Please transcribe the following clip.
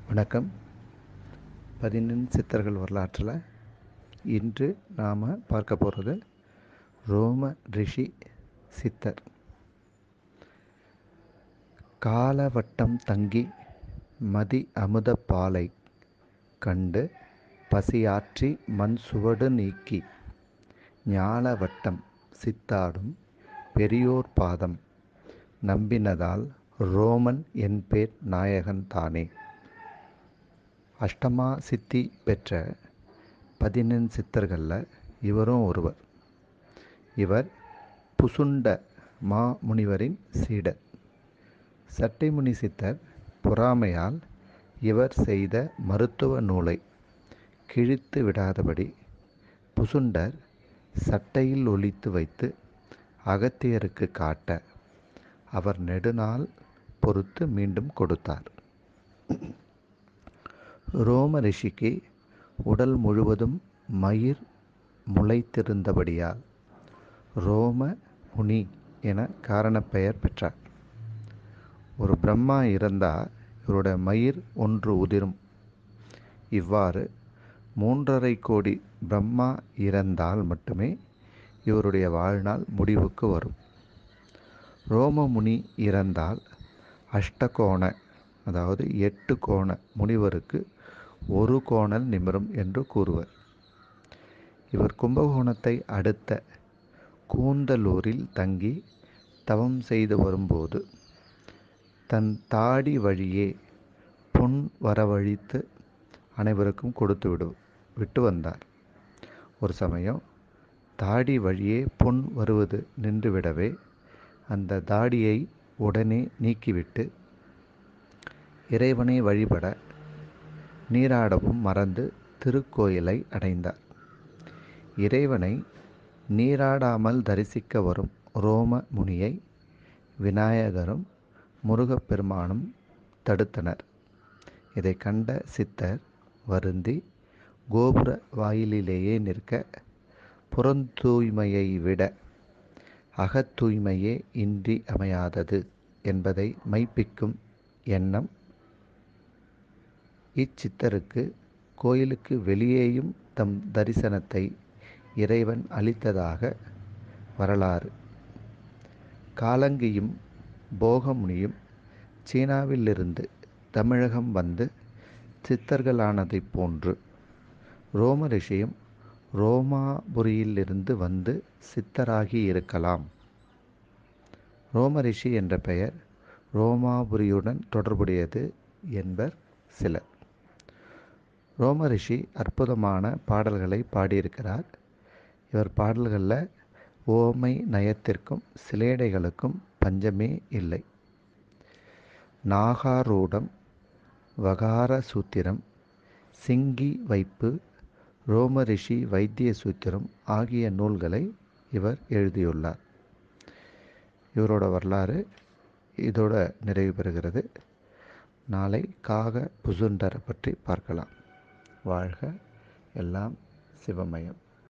வணக்கம் பதினெண் சித்தர்கள் வரலாற்றில் இன்று நாம் பார்க்க போகிறது ரோம ரிஷி சித்தர் காலவட்டம் தங்கி மதி அமுத பாலை கண்டு பசியாற்றி மண் சுவடு நீக்கி ஞாலவட்டம் சித்தாடும் பெரியோர் பாதம் நம்பினதால் ரோமன் என்பேர் நாயகன் தானே அஷ்டமா சித்தி பெற்ற பதினெண் சித்தர்களில் இவரும் ஒருவர் இவர் புசுண்ட மா முனிவரின் சீடர் சட்டைமுனி சித்தர் பொறாமையால் இவர் செய்த மருத்துவ நூலை கிழித்து விடாதபடி புசுண்டர் சட்டையில் ஒழித்து வைத்து அகத்தியருக்கு காட்ட அவர் நெடுநாள் பொறுத்து மீண்டும் கொடுத்தார் ரோம ரிஷிக்கு உடல் முழுவதும் மயிர் முளைத்திருந்தபடியால் ரோம முனி என காரணப்பெயர் பெற்றார் ஒரு பிரம்மா இறந்தால் இவருடைய மயிர் ஒன்று உதிரும் இவ்வாறு மூன்றரை கோடி பிரம்மா இறந்தால் மட்டுமே இவருடைய வாழ்நாள் முடிவுக்கு வரும் ரோமமுனி இறந்தால் அஷ்டகோண அதாவது எட்டு கோண முனிவருக்கு ஒரு கோணல் நிமிரும் என்று கூறுவர் இவர் கும்பகோணத்தை அடுத்த கூந்தலூரில் தங்கி தவம் செய்து வரும்போது தன் தாடி வழியே பொன் வரவழித்து அனைவருக்கும் கொடுத்து விடு விட்டு வந்தார் ஒரு சமயம் தாடி வழியே பொன் வருவது நின்றுவிடவே அந்த தாடியை உடனே நீக்கிவிட்டு இறைவனை வழிபட நீராடவும் மறந்து திருக்கோயிலை அடைந்தார் இறைவனை நீராடாமல் தரிசிக்க வரும் ரோம முனியை விநாயகரும் முருகப்பெருமானும் தடுத்தனர் இதை கண்ட சித்தர் வருந்தி கோபுர வாயிலிலேயே நிற்க புறந்தூய்மையை விட அகத்தூய்மையே இன்றி அமையாதது என்பதை மைப்பிக்கும் எண்ணம் இச்சித்தருக்கு கோயிலுக்கு வெளியேயும் தம் தரிசனத்தை இறைவன் அளித்ததாக வரலாறு காலங்கியும் போகமுனியும் சீனாவிலிருந்து தமிழகம் வந்து சித்தர்களானதைப் போன்று ரோம ரிஷியும் ரோமாபுரியிலிருந்து வந்து சித்தராகி இருக்கலாம் ரோம ரிஷி என்ற பெயர் ரோமாபுரியுடன் தொடர்புடையது என்பர் சிலர் ரோம ரிஷி அற்புதமான பாடல்களை பாடியிருக்கிறார் இவர் பாடல்களில் ஓமை நயத்திற்கும் சிலேடைகளுக்கும் பஞ்சமே இல்லை நாகாரூடம் வகார சூத்திரம் சிங்கி வைப்பு ரோம ரிஷி வைத்திய சூத்திரம் ஆகிய நூல்களை இவர் எழுதியுள்ளார் இவரோட வரலாறு இதோட நிறைவு பெறுகிறது நாளை காக புசுண்டரை பற்றி பார்க்கலாம் வாழ்க எல்லாம் சிவமயம்